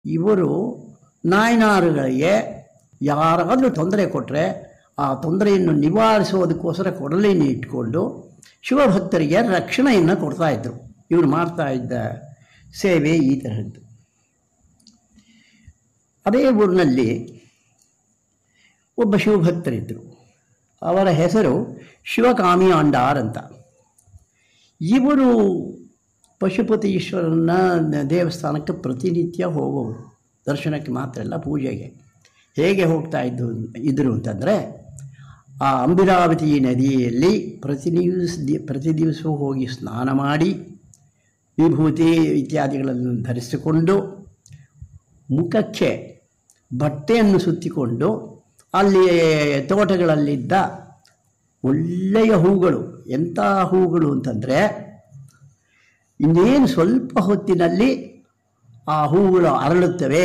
ಇವರು ನಾಯನಾರುಗಳಿಗೆ ಯಾರಾದರೂ ತೊಂದರೆ ಕೊಟ್ಟರೆ ಆ ತೊಂದರೆಯನ್ನು ನಿವಾರಿಸೋದಕ್ಕೋಸ್ಕರ ಕೊಡಲಿನ ಇಟ್ಕೊಂಡು ಶಿವಭಕ್ತರಿಗೆ ರಕ್ಷಣೆಯನ್ನು ಕೊಡ್ತಾ ಇದ್ರು ಇವರು ಮಾಡ್ತಾ ಇದ್ದ ಸೇವೆ ಈ ತರಹದ್ದು ಅದೇ ಊರಿನಲ್ಲಿ ಒಬ್ಬ ಶಿವಭಕ್ತರಿದ್ದರು ಅವರ ಹೆಸರು ಶಿವಕಾಮಿ ಆಂಡಾರ್ ಅಂತ ಇವರು ಪಶುಪತಿ ಈಶ್ವರನ ದೇವಸ್ಥಾನಕ್ಕೆ ಪ್ರತಿನಿತ್ಯ ಹೋಗೋರು ದರ್ಶನಕ್ಕೆ ಮಾತ್ರ ಅಲ್ಲ ಪೂಜೆಗೆ ಹೇಗೆ ಹೋಗ್ತಾ ಇದ್ದು ಇದ್ದರು ಅಂತಂದರೆ ಆ ಅಂಬಿರಾವತಿ ನದಿಯಲ್ಲಿ ಪ್ರತಿ ದಿವಸ ಪ್ರತಿ ದಿವಸ ಹೋಗಿ ಸ್ನಾನ ಮಾಡಿ ವಿಭೂತಿ ಇತ್ಯಾದಿಗಳನ್ನು ಧರಿಸಿಕೊಂಡು ಮುಖಕ್ಕೆ ಬಟ್ಟೆಯನ್ನು ಸುತ್ತಿಕೊಂಡು ಅಲ್ಲಿ ತೋಟಗಳಲ್ಲಿದ್ದ ಒಳ್ಳೆಯ ಹೂಗಳು ಎಂಥ ಹೂಗಳು ಅಂತಂದರೆ ಇನ್ನೇನು ಸ್ವಲ್ಪ ಹೊತ್ತಿನಲ್ಲಿ ಆ ಹೂಗಳು ಅರಳುತ್ತವೆ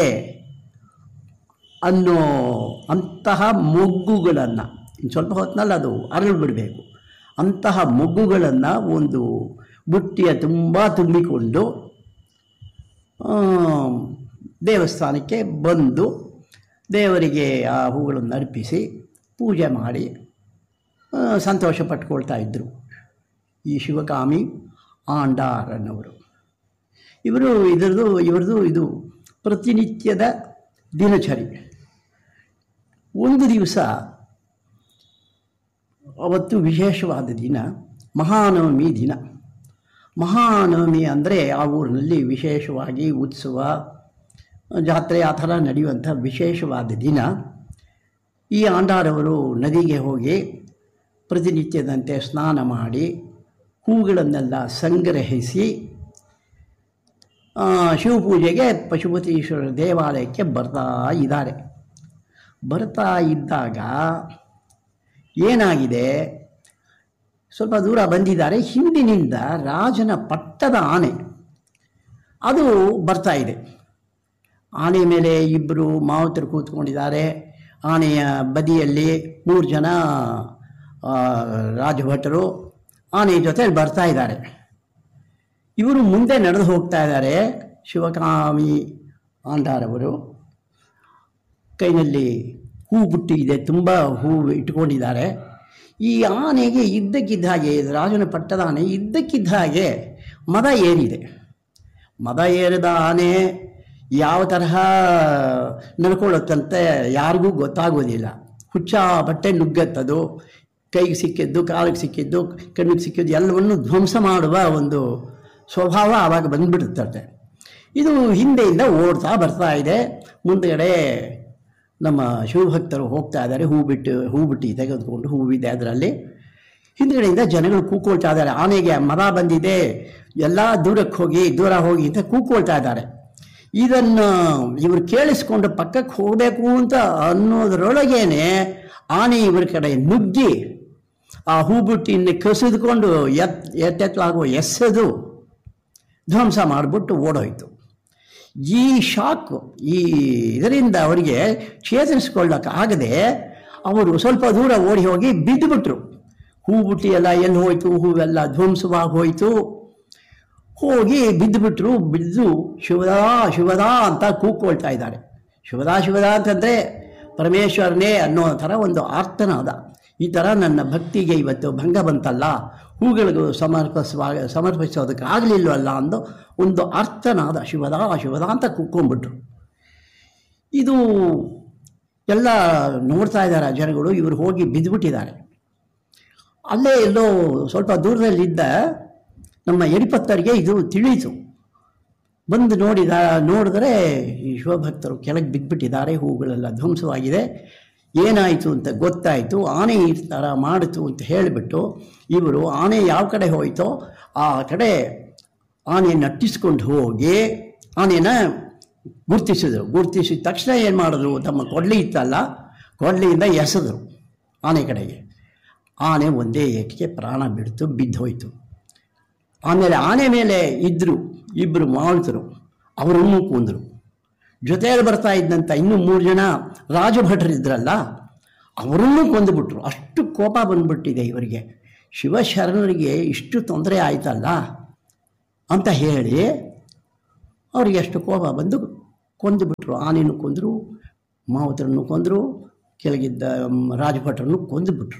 ಅನ್ನೋ ಅಂತಹ ಮೊಗ್ಗುಗಳನ್ನು ಇನ್ನು ಸ್ವಲ್ಪ ಹೊತ್ತಿನಲ್ಲಿ ಅದು ಅರಳು ಬಿಡಬೇಕು ಅಂತಹ ಮೊಗ್ಗುಗಳನ್ನು ಒಂದು ಬುಟ್ಟಿಯ ತುಂಬ ತುಂಬಿಕೊಂಡು ಆ, ದೇವಸ್ಥಾನಕ್ಕೆ ಬಂದು ದೇವರಿಗೆ ಆ ಹೂಗಳನ್ನು ಅರ್ಪಿಸಿ ಪೂಜೆ ಮಾಡಿ ಆ, ಸಂತೋಷ ಪಟ್ಕೊಳ್ತಾ ಇದ್ದರು ಈ ಶಿವಕಾಮಿ ಆಂಡಾರನ್ನವರು ಇವರು ಇದರದು ಇವರದು ಇದು ಪ್ರತಿನಿತ್ಯದ ದಿನಚರಿ ಒಂದು ದಿವಸ ಅವತ್ತು ವಿಶೇಷವಾದ ದಿನ ಮಹಾನವಮಿ ದಿನ ಮಹಾನವಮಿ ಅಂದರೆ ಆ ಊರಿನಲ್ಲಿ ವಿಶೇಷವಾಗಿ ಉತ್ಸವ ಜಾತ್ರೆ ಆ ಥರ ನಡೆಯುವಂಥ ವಿಶೇಷವಾದ ದಿನ ಈ ಆಂಡಾರವರು ನದಿಗೆ ಹೋಗಿ ಪ್ರತಿನಿತ್ಯದಂತೆ ಸ್ನಾನ ಮಾಡಿ ಹೂಗಳನ್ನೆಲ್ಲ ಸಂಗ್ರಹಿಸಿ ಆ, ಶಿವಪೂಜೆಗೆ ಪಶುಪತೀಶ್ವರ ದೇವಾಲಯಕ್ಕೆ ಬರ್ತಾ ಇದ್ದಾರೆ ಬರ್ತಾ ಇದ್ದಾಗ ಏನಾಗಿದೆ ಸ್ವಲ್ಪ ದೂರ ಬಂದಿದ್ದಾರೆ ಹಿಂದಿನಿಂದ ರಾಜನ ಪಟ್ಟದ ಆನೆ ಅದು ಬರ್ತಾ ಇದೆ ಆನೆ ಮೇಲೆ ಇಬ್ಬರು ಮಾವುತರು ಕೂತ್ಕೊಂಡಿದ್ದಾರೆ ಆನೆಯ ಬದಿಯಲ್ಲಿ ಮೂರು ಜನ ಆ, ರಾಜಭಟರು ಆನೆ ಜೊತೆ ಬರ್ತಾ ಇದ್ದಾರೆ ಇವರು ಮುಂದೆ ನಡೆದು ಹೋಗ್ತಾ ಇದ್ದಾರೆ ಶಿವಕಾಮಿ ಆಂಡಾರವರು ಕೈನಲ್ಲಿ ಹೂ ಬುಟ್ಟಿ ಇದೆ ತುಂಬ ಹೂ ಇಟ್ಕೊಂಡಿದ್ದಾರೆ ಈ ಆನೆಗೆ ಇದ್ದಕ್ಕಿದ್ದ ಹಾಗೆ ರಾಜನ ಪಟ್ಟದ ಆನೆ ಇದ್ದಕ್ಕಿದ್ದ ಹಾಗೆ ಮದ ಏರಿದೆ ಮದ ಏರಿದ ಆನೆ ಯಾವ ತರಹ ನಡ್ಕೊಳ್ಳುತ್ತಂತೆ ಯಾರಿಗೂ ಗೊತ್ತಾಗೋದಿಲ್ಲ ಹುಚ್ಚ ಬಟ್ಟೆ ನುಗ್ಗತ್ತದು ಕೈಗೆ ಸಿಕ್ಕಿದ್ದು ಕಾಲಿಗೆ ಸಿಕ್ಕಿದ್ದು ಕಣ್ಣಿಗೆ ಸಿಕ್ಕಿದ್ದು ಎಲ್ಲವನ್ನು ಧ್ವಂಸ ಮಾಡುವ ಒಂದು ಸ್ವಭಾವ ಆವಾಗ ಬಂದ್ಬಿಡುತ್ತೆ ಇದು ಹಿಂದೆಯಿಂದ ಓಡ್ತಾ ಬರ್ತಾ ಇದೆ ಮುಂದಗಡೆ ನಮ್ಮ ಶಿವಭಕ್ತರು ಹೋಗ್ತಾ ಇದ್ದಾರೆ ಹೂ ಬಿಟ್ಟು ಹೂ ಬಿಟ್ಟು ತೆಗೆದುಕೊಂಡು ಹೂವಿದೆ ಅದರಲ್ಲಿ ಹಿಂದ್ಗಡೆಯಿಂದ ಜನಗಳು ಕೂಕೊಳ್ತಾ ಇದ್ದಾರೆ ಆನೆಗೆ ಮರ ಬಂದಿದೆ ಎಲ್ಲ ದೂರಕ್ಕೆ ಹೋಗಿ ದೂರ ಹೋಗಿ ಅಂತ ಕೂಕೊಳ್ತಾ ಇದ್ದಾರೆ ಇದನ್ನು ಇವರು ಕೇಳಿಸ್ಕೊಂಡು ಪಕ್ಕಕ್ಕೆ ಹೋಗಬೇಕು ಅಂತ ಅನ್ನೋದ್ರೊಳಗೇನೆ ಆನೆ ಇವರ ಕಡೆ ನುಗ್ಗಿ ಆ ಹೂಬುಟ್ಟಿನ ಕಸಿದುಕೊಂಡು ಎತ್ ಎತ್ತೆತ್ತಲಾಗುವ ಎಸೆದು ಧ್ವಂಸ ಮಾಡಿಬಿಟ್ಟು ಓಡೋಯ್ತು ಈ ಶಾಕ್ ಈ ಇದರಿಂದ ಅವರಿಗೆ ಚೇತರಿಸ್ಕೊಳ್ಳೋಕ್ಕಾಗದೆ ಅವರು ಸ್ವಲ್ಪ ದೂರ ಓಡಿ ಹೋಗಿ ಬಿದ್ದುಬಿಟ್ರು ಹೂ ಬುಟ್ಟಿ ಎಲ್ಲ ಎಲ್ಲಿ ಹೋಯ್ತು ಹೂವೆಲ್ಲ ಧ್ವಂಸವಾಗಿ ಹೋಯಿತು ಹೋಗಿ ಬಿದ್ದುಬಿಟ್ರು ಬಿದ್ದು ಶಿವದಾ ಶಿವದಾ ಅಂತ ಕೂಗ್ಕೊಳ್ತಾ ಇದ್ದಾರೆ ಶಿವದಾ ಶಿವದಾ ಅಂತಂದರೆ ಪರಮೇಶ್ವರನೇ ಅನ್ನೋ ಥರ ಒಂದು ಆರ್ತನಾದ ಈ ಥರ ನನ್ನ ಭಕ್ತಿಗೆ ಇವತ್ತು ಭಂಗ ಬಂತಲ್ಲ ಹೂಗಳಿಗೂ ಸಮರ್ಪಿಸುವಾಗ ಸಮರ್ಪಿಸೋದಕ್ಕೆ ಆಗಲಿಲ್ವಲ್ಲ ಅಂದು ಒಂದು ಅರ್ಥನಾದ ಶಿವದಾ ಶಿವದಾ ಅಂತ ಕೂಕ್ಕೊಂಡ್ಬಿಟ್ರು ಇದು ಎಲ್ಲ ನೋಡ್ತಾ ಇದ್ದಾರೆ ಜನಗಳು ಇವರು ಹೋಗಿ ಬಿದ್ದುಬಿಟ್ಟಿದ್ದಾರೆ ಅಲ್ಲೇ ಎಲ್ಲೋ ಸ್ವಲ್ಪ ದೂರದಲ್ಲಿದ್ದ ನಮ್ಮ ಎಡಿಪತ್ತರಿಗೆ ಇದು ತಿಳಿಯಿತು ಬಂದು ನೋಡಿದ ನೋಡಿದ್ರೆ ಈ ಶಿವಭಕ್ತರು ಕೆಳಗೆ ಬಿದ್ದುಬಿಟ್ಟಿದ್ದಾರೆ ಹೂಗಳೆಲ್ಲ ಧ್ವಂಸವಾಗಿದೆ ಏನಾಯಿತು ಅಂತ ಗೊತ್ತಾಯಿತು ಆನೆ ಈ ಥರ ಮಾಡಿತು ಅಂತ ಹೇಳಿಬಿಟ್ಟು ಇವರು ಆನೆ ಯಾವ ಕಡೆ ಹೋಯಿತೋ ಆ ಕಡೆ ಆನೆಯನ್ನು ಅಟ್ಟಿಸ್ಕೊಂಡು ಹೋಗಿ ಆನೆನ ಗುರ್ತಿಸಿದ್ರು ಗುರ್ತಿಸಿದ ತಕ್ಷಣ ಏನು ಮಾಡಿದ್ರು ತಮ್ಮ ಕೊಡ್ಲಿ ಇತ್ತಲ್ಲ ಕೊಡ್ಲಿಯಿಂದ ಎಸೆದ್ರು ಆನೆ ಕಡೆಗೆ ಆನೆ ಒಂದೇ ಏಟಿಗೆ ಪ್ರಾಣ ಬಿಡ್ತು ಬಿದ್ದು ಹೋಯಿತು ಆಮೇಲೆ ಆನೆ ಮೇಲೆ ಇದ್ದರು ಇಬ್ಬರು ಮಾವುತರು ಅವರನ್ನು ಕೊಂದರು ಜೊತೆಯಲ್ಲಿ ಬರ್ತಾ ಇದ್ದಂಥ ಇನ್ನೂ ಮೂರು ಜನ ರಾಜಭಟರಿದ್ರಲ್ಲ ಅವರನ್ನು ಕೊಂದುಬಿಟ್ರು ಅಷ್ಟು ಕೋಪ ಬಂದ್ಬಿಟ್ಟಿದೆ ಇವರಿಗೆ ಶಿವಶರಣರಿಗೆ ಇಷ್ಟು ತೊಂದರೆ ಆಯ್ತಲ್ಲ ಅಂತ ಹೇಳಿ ಅವರಿಗೆ ಅಷ್ಟು ಕೋಪ ಬಂದು ಕೊಂದುಬಿಟ್ರು ಆನೆಯನ್ನು ಕೊಂದರು ಮಾವುತರನ್ನು ಕೊಂದರು ಕೆಳಗಿದ್ದ ಮ್, ರಾಜಭಟರನ್ನು ಕೊಂದುಬಿಟ್ರು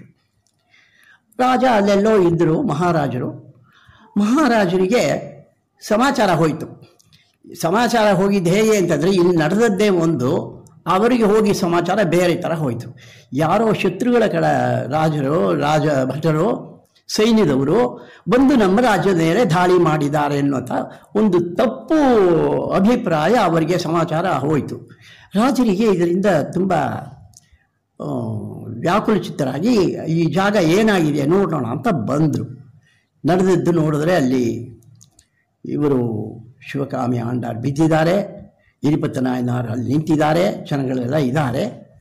ರಾಜ ಅಲ್ಲೆಲ್ಲೋ ಇದ್ದರು ಮಹಾರಾಜರು ಮಹಾರಾಜರಿಗೆ ಸಮಾಚಾರ ಹೋಯಿತು ಸಮಾಚಾರ ಹೋಗಿದ್ದು ಹೇಗೆ ಅಂತಂದರೆ ಇಲ್ಲಿ ನಡೆದದ್ದೇ ಒಂದು ಅವರಿಗೆ ಹೋಗಿ ಸಮಾಚಾರ ಬೇರೆ ಥರ ಹೋಯಿತು ಯಾರೋ ಶತ್ರುಗಳ ಕಡೆ ರಾಜರು ರಾಜ ಭಟರು ಸೈನ್ಯದವರು ಬಂದು ನಮ್ಮ ರಾಜ್ಯದ ಮೇಲೆ ದಾಳಿ ಮಾಡಿದ್ದಾರೆ ಅನ್ನುವಂಥ ಒಂದು ತಪ್ಪು ಅಭಿಪ್ರಾಯ ಅವರಿಗೆ ಸಮಾಚಾರ ಹೋಯಿತು ರಾಜರಿಗೆ ಇದರಿಂದ ತುಂಬ ಆ, ವ್ಯಾಕುಲಚಿತ್ತರಾಗಿ ಈ ಜಾಗ ಏನಾಗಿದೆ ನೋಡೋಣ ಅಂತ ಬಂದರು ನಡೆದದ್ದು ನೋಡಿದ್ರೆ ಅಲ್ಲಿ ಇವರು ಶಿವಕಾಮಿ ಆಂಡಾರ್ ಬಿದ್ದಿದ್ದಾರೆ ಇರಿಪತ್ತ ನಾಯನಾರ್ ಅಲ್ಲಿ ನಿಂತಿದ್ದಾರೆ ಜನಗಳೆಲ್ಲ ಇದ್ದಾರೆ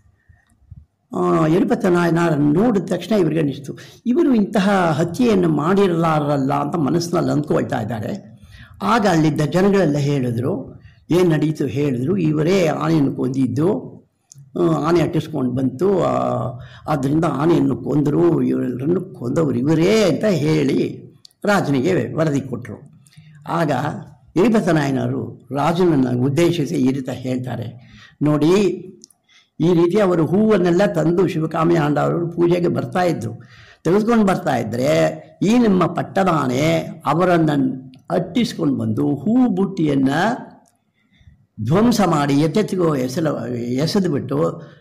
ಆ, ಇರಿಪತ್ತ ನಾಯನಾರ್ ನೋಡಿದ ತಕ್ಷಣ ಇವರಿಗೆ ಅನ್ನಿಸ್ತು ಇವರು ಇಂತಹ ಹತ್ಯೆಯನ್ನು ಮಾಡಿರಲಾರಲ್ಲ ಅಂತ ಮನಸ್ಸಿನಲ್ಲಿ ಅಂದ್ಕೊಳ್ತಾ ಇದ್ದಾರೆ ಆಗ ಅಲ್ಲಿದ್ದ ಜನಗಳೆಲ್ಲ ಹೇಳಿದ್ರು ಏನು ನಡೀತು ಹೇಳಿದ್ರು ಇವರೇ ಆನೆಯನ್ನು ಕೊಂದಿದ್ದು ಆ, ಆನೆ ಅಟ್ಟಿಸ್ಕೊಂಡು ಬಂತು ಆ, ಆದ್ದರಿಂದ ಆನೆಯನ್ನು ಕೊಂದರು ಇವರೆಲ್ಲರನ್ನು ಕೊಂದವರು ಇವರೇ ಅಂತ ಹೇಳಿ ರಾಜನಿಗೆ ವರದಿ ಕೊಟ್ಟರು ಆಗ ಇರಿಪತ ನಾಯನರು ರಾಜನನ್ನು ಉದ್ದೇಶಿಸಿ ಈ ರೀತಿ ಹೇಳ್ತಾರೆ ನೋಡಿ ಈ ರೀತಿ ಅವರು ಹೂವನ್ನೆಲ್ಲ ತಂದು ಶಿವಕಾಮಿ ಆಂಡವರು ಪೂಜೆಗೆ ಬರ್ತಾ ಇದ್ರು ತೆಗೆದುಕೊಂಡು ಬರ್ತಾ ಇದ್ದರೆ ಈ ನಿಮ್ಮ ಪಟ್ಟದಾನೆ ಅವರನ್ನು ಅಟ್ಟಿಸ್ಕೊಂಡು ಬಂದು ಹೂ ಬುಟ್ಟಿಯನ್ನು ಧ್ವಂಸ ಮಾಡಿ ಎತ್ತೆತ್ತಿಗೋ ಎಸೆಲ ಎಸೆದು ಬಿಟ್ಟು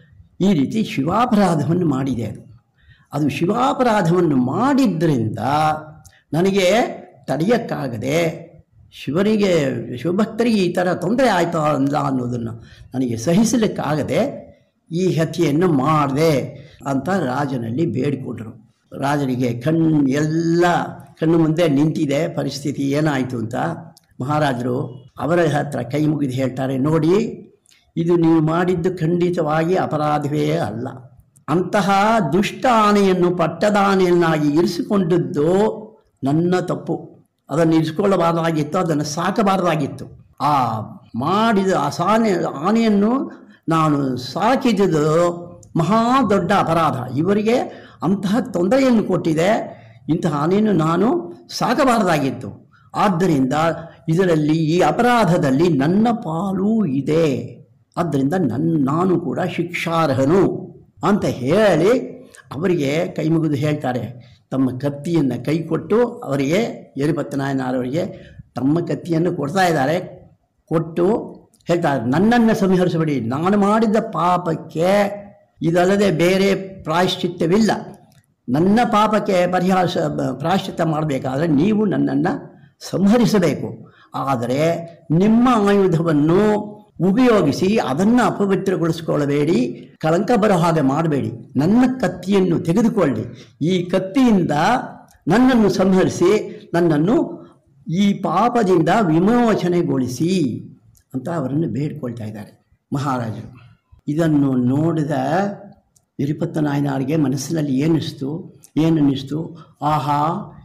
ಈ ರೀತಿ ಶಿವಾಪರಾಧವನ್ನು ಮಾಡಿದೆ ಅದು ಅದು ಶಿವಾಪರಾಧವನ್ನು ಮಾಡಿದ್ದರಿಂದ ನನಗೆ ತಡೆಯೋಕ್ಕಾಗದೆ ಶಿವನಿಗೆ ಶಿವಭಕ್ತರಿಗೆ ಈ ಥರ ತೊಂದರೆ ಆಯಿತು ಅಲ್ಲ ಅನ್ನೋದನ್ನು ನನಗೆ ಸಹಿಸಲಿಕ್ಕಾಗದೆ ಈ ಹತ್ಯೆಯನ್ನು ಮಾಡಿದೆ ಅಂತ ರಾಜನಲ್ಲಿ ಬೇಡಿಕೊಂಡರು ರಾಜನಿಗೆ ಕಣ್ಣು ಎಲ್ಲ ಕಣ್ಣು ಮುಂದೆ ನಿಂತಿದೆ ಪರಿಸ್ಥಿತಿ ಏನಾಯಿತು ಅಂತ ಮಹಾರಾಜರು ಅವರ ಹತ್ರ ಕೈ ಮುಗಿದು ಹೇಳ್ತಾರೆ ನೋಡಿ ಇದು ನೀವು ಮಾಡಿದ್ದು ಖಂಡಿತವಾಗಿ ಅಪರಾಧವೇ ಅಲ್ಲ ಅಂತಹ ದುಷ್ಟ ಆನೆಯನ್ನು ಪಟ್ಟದ ಆನೆಯನ್ನಾಗಿ ಇರಿಸಿಕೊಂಡದ್ದು ನನ್ನ ತಪ್ಪು ಅದನ್ನು ಇರಿಸ್ಕೊಳ್ಳಬಾರ್ದಾಗಿತ್ತು ಅದನ್ನು ಸಾಕಬಾರ್ದಾಗಿತ್ತು ಆ ಮಾಡಿದ ಆ ಸಾನೆ ಆನೆಯನ್ನು ನಾನು ಸಾಕಿದ್ದು ಮಹಾ ದೊಡ್ಡ ಅಪರಾಧ ಇವರಿಗೆ ಅಂತಹ ತೊಂದರೆಯನ್ನು ಕೊಟ್ಟಿದೆ ಇಂತಹ ಆನೆಯನ್ನು ನಾನು ಸಾಕಬಾರದಾಗಿತ್ತು ಆದ್ದರಿಂದ ಇದರಲ್ಲಿ ಈ ಅಪರಾಧದಲ್ಲಿ ನನ್ನ ಪಾಲು ಇದೆ ಆದ್ದರಿಂದ ನನ್ನ ನಾನು ಕೂಡ ಶಿಕ್ಷಾರ್ಹನು ಅಂತ ಹೇಳಿ ಅವರಿಗೆ ಕೈ ಮುಗಿದು ಹೇಳ್ತಾರೆ ತಮ್ಮ ಕತ್ತಿಯನ್ನು ಕೈ ಕೊಟ್ಟು ಅವರಿಗೆ ಯರಿಪತ್ತನಾಯನವರಿಗೆ ತಮ್ಮ ಕತ್ತಿಯನ್ನು ಕೊಡ್ತಾ ಇದ್ದಾರೆ ಕೊಟ್ಟು ಹೇಳ್ತಾರೆ ನನ್ನನ್ನು ಸಂಹರಿಸಬೇಡಿ ನಾನು ಮಾಡಿದ ಪಾಪಕ್ಕೆ ಇದಲ್ಲದೆ ಬೇರೆ ಪ್ರಾಯಶ್ಚಿತ್ತವಿಲ್ಲ ನನ್ನ ಪಾಪಕ್ಕೆ ಪರಿಹಾರ ಪ್ರಾಯಶ್ಚಿತ್ತ ಮಾಡಬೇಕಾದ್ರೆ ನೀವು ನನ್ನನ್ನು ಸಂಹರಿಸಬೇಕು ಆದರೆ ನಿಮ್ಮ ಆಯುಧವನ್ನು ಉಪಯೋಗಿಸಿ ಅದನ್ನು ಅಪವಿತ್ರಗೊಳಿಸಿಕೊಳ್ಳಬೇಡಿ ಕಳಂಕ ಬರೋ ಹಾಗೆ ಮಾಡಬೇಡಿ ನನ್ನ ಕತ್ತಿಯನ್ನು ತೆಗೆದುಕೊಳ್ಳಿ ಈ ಕತ್ತಿಯಿಂದ ನನ್ನನ್ನು ಸಂಹರಿಸಿ ನನ್ನನ್ನು ಈ ಪಾಪದಿಂದ ವಿಮೋಚನೆಗೊಳಿಸಿ ಅಂತ ಅವರನ್ನು ಬೇಡ್ಕೊಳ್ತಾ ಇದ್ದಾರೆ ಮಹಾರಾಜರು ಇದನ್ನು ನೋಡಿದ ವಿರಿಪತ್ತ ನಾಯನಾರಿಗೆ ಮನಸ್ಸಿನಲ್ಲಿ ಏನಿಸ್ತು ಏನನ್ನಿಸ್ತು ಆಹಾ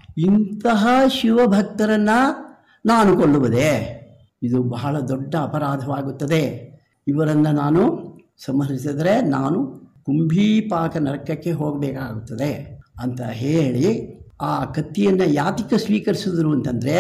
ಇಂತಹ ಶಿವಭಕ್ತರನ್ನ ನಾನು ಕೊಲ್ಲುವುದೇ ಇದು ಬಹಳ ದೊಡ್ಡ ಅಪರಾಧವಾಗುತ್ತದೆ ಇವರನ್ನು ನಾನು ಸಂಹರಿಸಿದರೆ ನಾನು ಕುಂಭೀಪಾಕ ನರಕಕ್ಕೆ ಹೋಗಬೇಕಾಗುತ್ತದೆ ಅಂತ ಹೇಳಿ ಆ ಕತ್ತಿಯನ್ನು ಯಾತಿಕ ಸ್ವೀಕರಿಸಿದ್ರು ಅಂತಂದರೆ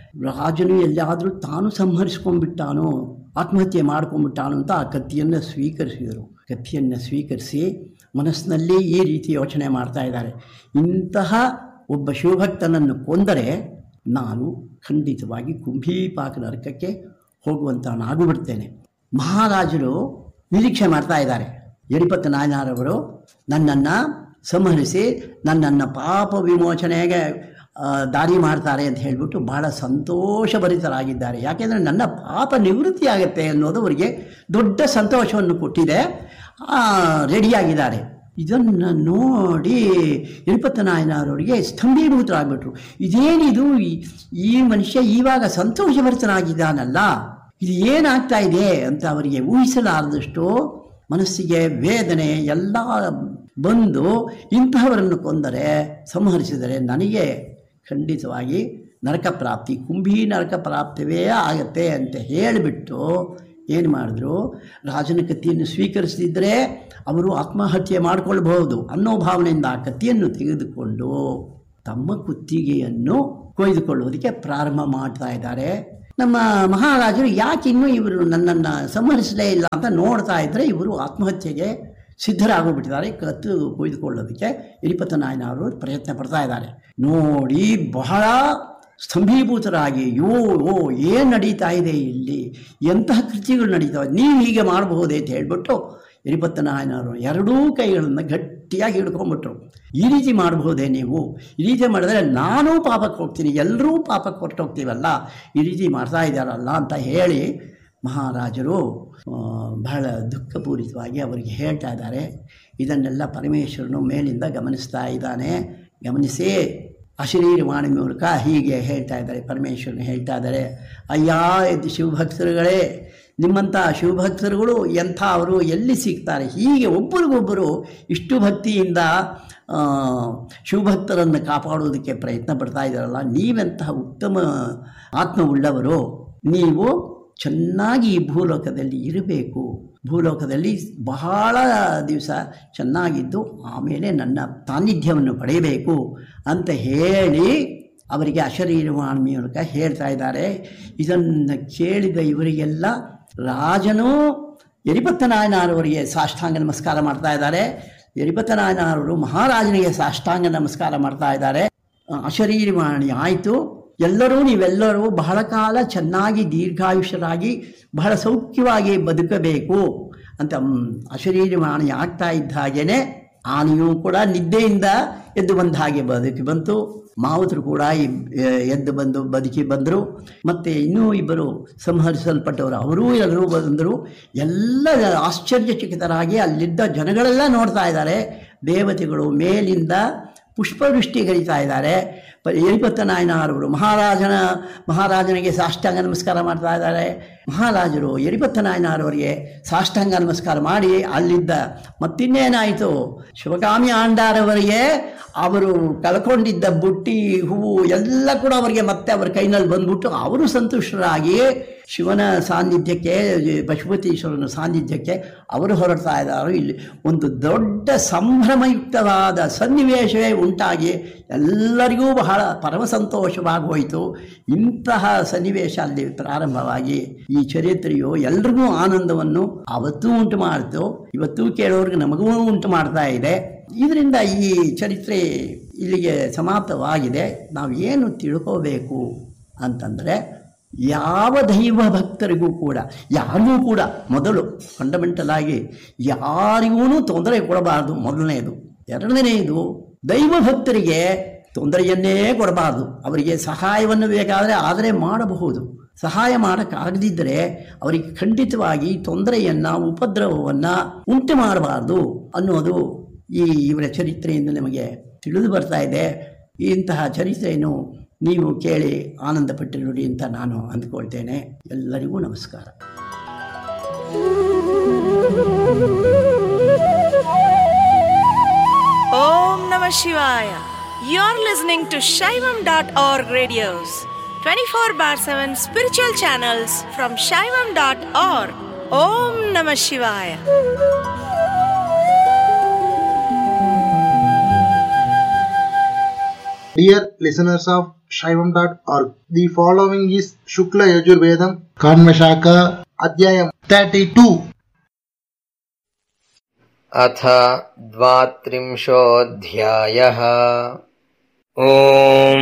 ರಾಜನು ಎಲ್ಲಾದರೂ ತಾನು ಸಂಹರಿಸ್ಕೊಂಡ್ಬಿಟ್ಟಾನೋ ಆತ್ಮಹತ್ಯೆ ಮಾಡ್ಕೊಂಡ್ಬಿಟ್ಟಾನು ಅಂತ ಆ ಕತ್ತಿಯನ್ನು ಸ್ವೀಕರಿಸಿದರು ಕತ್ತಿಯನ್ನು ಸ್ವೀಕರಿಸಿ ಮನಸ್ಸಿನಲ್ಲಿ ಈ ರೀತಿ ಯೋಚನೆ ಮಾಡ್ತಾ ಇದ್ದಾರೆ ಇಂತಹ ಒಬ್ಬ ಶಿವಭಕ್ತನನ್ನು ಕೊಂದರೆ ನಾನು ಖಂಡಿತವಾಗಿ ಕುಂಭೀಪಾಕ ನರಕಕ್ಕೆ ಹೋಗುವಂತವನಾಗಿಬಿಡ್ತೇನೆ ಮಹಾರಾಜರು ನಿರೀಕ್ಷೆ ಮಾಡ್ತಾ ಇದ್ದಾರೆ ಯಡಿಪತ್ತ ನಾಯನಾರವರು ನನ್ನನ್ನು ಸಂಹರಿಸಿ ನನ್ನನ್ನು ಪಾಪ ವಿಮೋಚನೆಗೆ ಆ, ದಾರಿ ಮಾಡ್ತಾರೆ ಅಂತ ಹೇಳಿಬಿಟ್ಟು ಬಹಳ ಸಂತೋಷಭರಿತರಾಗಿದ್ದಾರೆ ಯಾಕೆಂದರೆ ನನ್ನ ಪಾಪ ನಿವೃತ್ತಿ ಆಗುತ್ತೆ ಅನ್ನೋದು ಅವರಿಗೆ ದೊಡ್ಡ ಸಂತೋಷವನ್ನು ಕೊಟ್ಟಿದೆ ಆ, ರೆಡಿಯಾಗಿದ್ದಾರೆ ಇದನ್ನು ನೋಡಿ ಯಡಿಪತ್ತ ನಾಯನವರಿಗೆ ಸ್ತಂಭೀಭೂತರಾಗ್ಬಿಟ್ರು ಇದೇನಿದು ಈ- ಈ ಮನುಷ್ಯ ಇವಾಗ ಸಂತೋಷಭರಿತನಾಗಿದ್ದಾನಲ್ಲ ಇದು ಏನಾಗ್ತಾ ಇದೆ ಅಂತ ಅವರಿಗೆ ಊಹಿಸಲಾರದಷ್ಟು ಮನಸ್ಸಿಗೆ ವೇದನೆ ಎಲ್ಲ ಬಂದು ಇಂತಹವರನ್ನು ಕೊಂದರೆ ಸಂಹರಿಸಿದರೆ ನನಗೆ ಖಂಡಿತವಾಗಿ ನರಕ ಪ್ರಾಪ್ತಿ ಕುಂಭಿ ನರಕ ಪ್ರಾಪ್ತಿವೇ ಆಗತ್ತೆ ಅಂತ ಹೇಳಿಬಿಟ್ಟು ಏನು ಮಾಡಿದ್ರು ರಾಜನ ಕತ್ತಿಯನ್ನು ಸ್ವೀಕರಿಸದಿದ್ದರೆ ಅವರು ಆತ್ಮಹತ್ಯೆ ಮಾಡಿಕೊಳ್ಬಹುದು ಅನ್ನೋ ಭಾವನೆಯಿಂದ ಆ ಕತ್ತಿಯನ್ನು ತೆಗೆದುಕೊಂಡು ತಮ್ಮ ಕುತ್ತಿಗೆಯನ್ನು ಕೊಯ್ದುಕೊಳ್ಳುವುದಕ್ಕೆ ಪ್ರಾರಂಭ ಮಾಡ್ತಾ ಇದ್ದಾರೆ ನಮ್ಮ ಮಹಾರಾಜರು ಯಾಕೆ ಇನ್ನೂ ಇವರು ನನ್ನನ್ನು ಸಂಹರಿಸಲೇ ಇಲ್ಲ ಅಂತ ನೋಡ್ತಾ ಇದ್ದರೆ ಇವರು ಆತ್ಮಹತ್ಯೆಗೆ ಸಿದ್ಧರಾಗೋಗ್ಬಿಟ್ಟಿದ್ದಾರೆ ಕತ್ತು ಕೊಯ್ದುಕೊಳ್ಳೋದಕ್ಕೆ ಇರಿಪತ್ತ ನಾಯನವರು ಪ್ರಯತ್ನ ಪಡ್ತಾ ಇದ್ದಾರೆ ನೋಡಿ ಬಹಳ ಸ್ತಂಭೀಭೂತರಾಗಿ ಯೋ ಓ ಏನು ನಡೀತಾ ಇದೆ ಇಲ್ಲಿ ಎಂತಹ ಕೃತ್ಯಗಳು ನಡೀತಾವೆ ನೀವು ಹೀಗೆ ಮಾಡಬಹುದೇ ಅಂತ ಹೇಳ್ಬಿಟ್ಟು ಇರಿಪತ್ತ ನಾಯನವರು ಎರಡೂ ಕೈಗಳನ್ನು ಗಟ್ಟಿಯಾಗಿ ಹಿಡ್ಕೊಂಡ್ಬಿಟ್ರು ಈ ರೀತಿ ಮಾಡಬಹುದೇ ನೀವು ಈ ರೀತಿ ಮಾಡಿದ್ರೆ ನಾನೂ ಪಾಪಕ್ಕೆ ಹೋಗ್ತೀನಿ ಎಲ್ಲರೂ ಪಾಪಕ್ಕೆ ಹೊರಟು ಹೋಗ್ತೀವಲ್ಲ ಈ ರೀತಿ ಮಾಡ್ತಾ ಇದ್ದಾರಲ್ಲ ಅಂತ ಹೇಳಿ ಮಹಾರಾಜರು ಆ, ಬಹಳ ದುಃಖಪೂರಿತವಾಗಿ ಅವರಿಗೆ ಹೇಳ್ತಾ ಇದ್ದಾರೆ ಇದನ್ನೆಲ್ಲ ಪರಮೇಶ್ವರನು ಮೇಲಿಂದ ಗಮನಿಸ್ತಾ ಇದ್ದಾನೆ ಗಮನಿಸಿ ಅಶರೀರವಾಣಿ ಮೂಲಕ ಹೀಗೆ ಹೇಳ್ತಾ ಇದ್ದಾರೆ ಪರಮೇಶ್ವರನು ಹೇಳ್ತಾ ಇದ್ದಾರೆ ಅಯ್ಯ ಇದು ಶಿವಭಕ್ತರುಗಳೇ ನಿಮ್ಮಂಥ ಶಿವಭಕ್ತರುಗಳು ಎಂಥ ಅವರು ಎಲ್ಲಿ ಸಿಗ್ತಾರೆ ಹೀಗೆ ಒಬ್ಬರಿಗೊಬ್ಬರು ಇಷ್ಟು ಭಕ್ತಿಯಿಂದ ಆ, ಶಿವಭಕ್ತರನ್ನು ಕಾಪಾಡೋದಕ್ಕೆ ಪ್ರಯತ್ನ ಪಡ್ತಾ ಇದ್ದಾರಲ್ಲ ನೀವೆಂತಹ ಉತ್ತಮ ಆತ್ಮವುಳ್ಳವರು ನೀವು ಚೆನ್ನಾಗಿ ಈ ಭೂಲೋಕದಲ್ಲಿ ಇರಬೇಕು ಭೂಲೋಕದಲ್ಲಿ ಬಹಳ ದಿವಸ ಚೆನ್ನಾಗಿದ್ದು ಆಮೇಲೆ ನನ್ನ ಸಾನ್ನಿಧ್ಯವನ್ನು ಪಡೆಯಬೇಕು ಅಂತ ಹೇಳಿ ಅವರಿಗೆ ಅಶರೀರವಾಣಿ ಮೂಲಕ ಹೇಳ್ತಾ ಇದ್ದಾರೆ ಇದನ್ನು ಕೇಳಿದ ಇವರಿಗೆಲ್ಲ ರಾಜನು ಯರಿಪತ್ತ ನಾಯನಾರವರಿಗೆ ಸಾಷ್ಟಾಂಗ ನಮಸ್ಕಾರ ಮಾಡ್ತಾ ಇದ್ದಾರೆ ಯರಿಪತ್ತ ನಾಯನಾರವರು ಮಹಾರಾಜನಿಗೆ ಸಾಷ್ಟಾಂಗ ನಮಸ್ಕಾರ ಮಾಡ್ತಾ ಇದ್ದಾರೆ ಅಶರೀರವಾಣಿ ಆಯಿತು ಎಲ್ಲರೂ ನೀವೆಲ್ಲರೂ ಬಹಳ ಕಾಲ ಚೆನ್ನಾಗಿ ದೀರ್ಘಾಯುಷ್ಯರಾಗಿ ಬಹಳ ಸೌಖ್ಯವಾಗಿ ಬದುಕಬೇಕು ಅಂತ ಮ್, ಅಶರೀರವಾಣಿ ಆಗ್ತಾ ಇದ್ದ ಹಾಗೇನೆ ಆನೆಯೂ ಕೂಡ ನಿದ್ದೆಯಿಂದ ಎದ್ದು ಬಂದ ಹಾಗೆ ಬದುಕಿ ಬಂತು ಮಾವುತರು ಕೂಡ ಇಬ್- ಎದ್ದು ಬಂದು ಬದುಕಿ ಬಂದರು ಮತ್ತು ಇನ್ನೂ ಇಬ್ಬರು ಸಂಹರಿಸಲ್ಪಟ್ಟವರು ಅವರೂ ಎಲ್ಲರೂ ಬಂದರು ಎಲ್ಲ ಆಶ್ಚರ್ಯಚಕಿತರಾಗಿ ಅಲ್ಲಿದ್ದ ಜನಗಳೆಲ್ಲ ನೋಡ್ತಾ ಇದ್ದಾರೆ ದೇವತೆಗಳು ಮೇಲಿಂದ ಪುಷ್ಪವೃಷ್ಟಿ ಕರೀತಾ ಇದ್ದಾರೆ ಪ ಎಲಿಪತ್ತ ನಾಯನವರು ಮಹಾರಾಜನ ಮಹಾರಾಜನಿಗೆ ಸಾಷ್ಟಾಂಗ ನಮಸ್ಕಾರ ಮಾಡ್ತಾ ಇದ್ದಾರೆ ಮಹಾರಾಜರು ಎಲಿಪತ್ತ ನಾಯನವರಿಗೆ ಸಾಷ್ಟಾಂಗ ನಮಸ್ಕಾರ ಮಾಡಿ ಅಲ್ಲಿದ್ದ ಮತ್ತಿನ್ನೇನಾಯಿತು ಶಿವಕಾಮಿ ಆಂಡಾರವರಿಗೆ ಅವರು ಕಳ್ಕೊಂಡಿದ್ದ ಬುಟ್ಟಿ ಹೂವು ಎಲ್ಲ ಕೂಡ ಅವರಿಗೆ ಮತ್ತೆ ಅವರ ಕೈನಲ್ಲಿ ಬಂದ್ಬಿಟ್ಟು ಅವರು ಸಂತುಷ್ಟರಾಗಿ ಶಿವನ ಸಾನ್ನಿಧ್ಯಕ್ಕೆ ಪಶುಪತೀಶ್ವರನ ಸಾನ್ನಿಧ್ಯಕ್ಕೆ ಅವರು ಹೊರಡ್ತಾ ಇದ್ದಾರೆ ಇಲ್ಲಿ ಒಂದು ದೊಡ್ಡ ಸಂಭ್ರಮಯುಕ್ತವಾದ ಸನ್ನಿವೇಶವೇ ಉಂಟಾಗಿ ಎಲ್ಲರಿಗೂ ಬಹಳ ಪರಮ ಸಂತೋಷವಾಗಿ ಹೋಯಿತು ಇಂತಹ ಸನ್ನಿವೇಶ ಅಲ್ಲಿ ಪ್ರಾರಂಭವಾಗಿ ಈ ಚರಿತ್ರೆಯು ಎಲ್ರಿಗೂ ಆನಂದವನ್ನು ಅವತ್ತೂ ಉಂಟು ಮಾಡಿತು ಇವತ್ತೂ ಕೇಳೋರಿಗೆ ನಮಗೂ ಉಂಟು ಮಾಡ್ತಾ ಇದೆ ಇದರಿಂದ ಈ ಚರಿತ್ರೆ ಇಲ್ಲಿಗೆ ಸಮಾಪ್ತವಾಗಿದೆ ನಾವು ಏನು ತಿಳ್ಕೋಬೇಕು ಅಂತಂದರೆ ಯಾವ ದೈವ ಭಕ್ತರಿಗೂ ಕೂಡ ಯಾರಿಗೂ ಕೂಡ ಮೊದಲು ಫಂಡಮೆಂಟಲ್ ಆಗಿ ಯಾರಿಗೂ ತೊಂದರೆ ಕೊಡಬಾರದು ಮೊದಲನೆಯದು ಎರಡನೇದು ದೈವ ಭಕ್ತರಿಗೆ ತೊಂದರೆಯನ್ನೇ ಕೊಡಬಾರದು ಅವರಿಗೆ ಸಹಾಯವನ್ನು ಬೇಕಾದರೆ ಆದರೆ ಮಾಡಬಹುದು ಸಹಾಯ ಮಾಡೋಕ್ಕಾಗದಿದ್ದರೆ ಅವರಿಗೆ ಖಂಡಿತವಾಗಿ ತೊಂದರೆಯನ್ನು ಉಪದ್ರವವನ್ನು ಉಂಟು ಮಾಡಬಾರ್ದು ಅನ್ನೋದು ಈ ಇವರ ಚರಿತ್ರೆಯಿಂದ ನಮಗೆ ತಿಳಿದು ಬರ್ತಾ ಇದೆ ಇಂತಹ ಚರಿತ್ರೆಯನ್ನು ನೀವು ಕೇಳಿ ಆನಂದಪಟ್ಟಿರುಡಿ ಅಂತ ನಾನು ಅಂದ್ಕೊಳ್ತೇನೆ ಎಲ್ಲರಿಗೂ ನಮಸ್ಕಾರ Om Namah Shivaya. You're listening to Shaivam.org radios, 24 bar 7 spiritual channels from Shaivam.org. Om Namah Shivaya. Dear listeners of Shaivam.org, the following is Shukla Yajurvedam Kanvashaka Adhyayam 32. अथ द्वात्रिंशोऽध्यायः ॐ